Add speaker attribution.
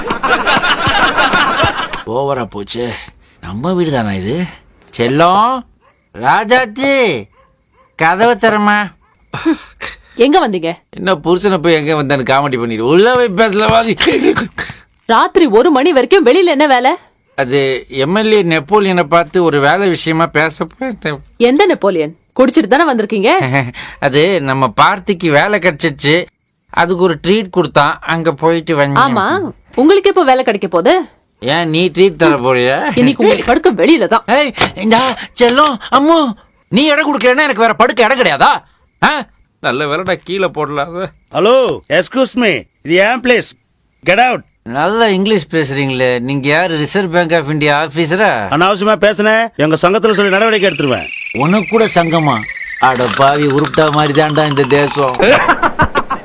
Speaker 1: ஓவரா போச்சு நம்ம வீடு தானா இது செல்லம் ராஜாச்சி கதவை தரமா
Speaker 2: எங்க வந்தீங்க
Speaker 1: என்ன புருஷனை போய் எங்க வந்தான்னு காமெடி பண்ணிடு உள்ள போய் பேசலவாதி
Speaker 2: ராத்திரி ஒரு மணி வரைக்கும் வெளியில என்ன வேலை
Speaker 1: அது எம்எல்ஏ நெப்போலியனை பார்த்து ஒரு வேலை விஷயமா பேச போய்
Speaker 2: எந்த நெப்போலியன் குடிச்சிட்டு தானே வந்திருக்கீங்க
Speaker 1: அது நம்ம பார்ட்டிக்கு வேலை கிடைச்சிச்சு அதுக்கு ஒரு ட்ரீட் கொடுத்தான் அங்க போயிட்டு வந்து
Speaker 2: ஆமா உங்களுக்கு எப்போ வேலை கிடைக்க போகுது
Speaker 1: ஏன் நீ ட்ரீட் தர போறியா
Speaker 2: இன்னைக்கு உங்களுக்கு படுக்க வெளியில தான்
Speaker 1: ஏய் இந்த செல்லம் அம்மு நீ இடம் கொடுக்கலன்னா எனக்கு வேற படுக்க இடம் கிடையாதா ஆ? நல்ல வேலைடா கீழே போடலாம்
Speaker 3: ஹலோ எஸ்கூஸ் மீ இது ஏன் பிளேஸ் கெட் அவுட்
Speaker 1: நல்ல இங்கிலீஷ் பேசுறீங்களே நீங்க யாரு ரிசர்வ் பேங்க் ஆஃப் இந்தியா ஆபீசரா
Speaker 3: அனாவசியமா பேசுனேன் எங்க சங்கத்துல சொல்லி நடவடிக்கை எடுத்துருவேன்
Speaker 1: உனக்கு கூட சங்கமா அட பாவி உருப்பிட்டா மாதிரி தான்டா இந்த தேசம்